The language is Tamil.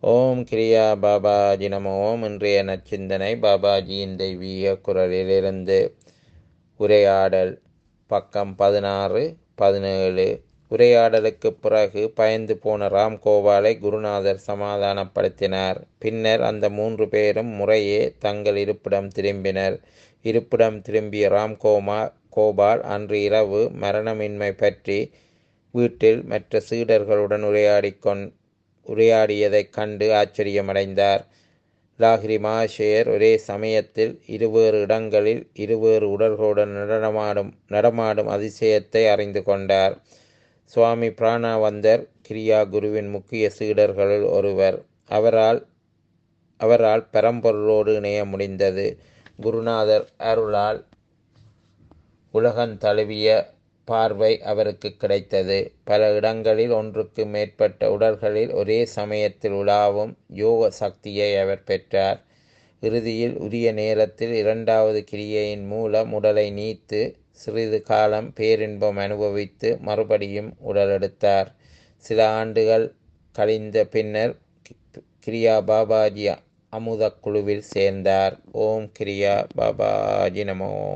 ஓம் கிரியா பாபாஜி நம ஓம் இன்றைய நச்சிந்தனை பாபாஜியின் தெய்வீக குரலிலிருந்து உரையாடல் பக்கம் பதினாறு பதினேழு உரையாடலுக்கு பிறகு பயந்து போன ராம்கோபாலை குருநாதர் சமாதானப்படுத்தினார் பின்னர் அந்த மூன்று பேரும் முறையே தங்கள் இருப்பிடம் திரும்பினர் இருப்பிடம் திரும்பிய ராம்கோமா கோபால் அன்று இரவு மரணமின்மை பற்றி வீட்டில் மற்ற சீடர்களுடன் உரையாடிக்கொண் உரையாடியதைக் கண்டு ஆச்சரியமடைந்தார் லாகிரி மகாஷேயர் ஒரே சமயத்தில் இருவேறு இடங்களில் இருவேறு உடல்களுடன் நடனமாடும் நடமாடும் அதிசயத்தை அறிந்து கொண்டார் சுவாமி பிராணாவந்தர் கிரியா குருவின் முக்கிய சீடர்களுள் ஒருவர் அவரால் அவரால் பரம்பொருளோடு இணைய முடிந்தது குருநாதர் அருளால் உலகன் தழுவிய பார்வை அவருக்கு கிடைத்தது பல இடங்களில் ஒன்றுக்கு மேற்பட்ட உடல்களில் ஒரே சமயத்தில் உலாவும் யோக சக்தியை அவர் பெற்றார் இறுதியில் உரிய நேரத்தில் இரண்டாவது கிரியையின் மூலம் உடலை நீத்து சிறிது காலம் பேரின்பம் அனுபவித்து மறுபடியும் உடலெடுத்தார் சில ஆண்டுகள் கழிந்த பின்னர் கிரியா பாபாஜி அமுத குழுவில் சேர்ந்தார் ஓம் கிரியா பாபாஜி நமோ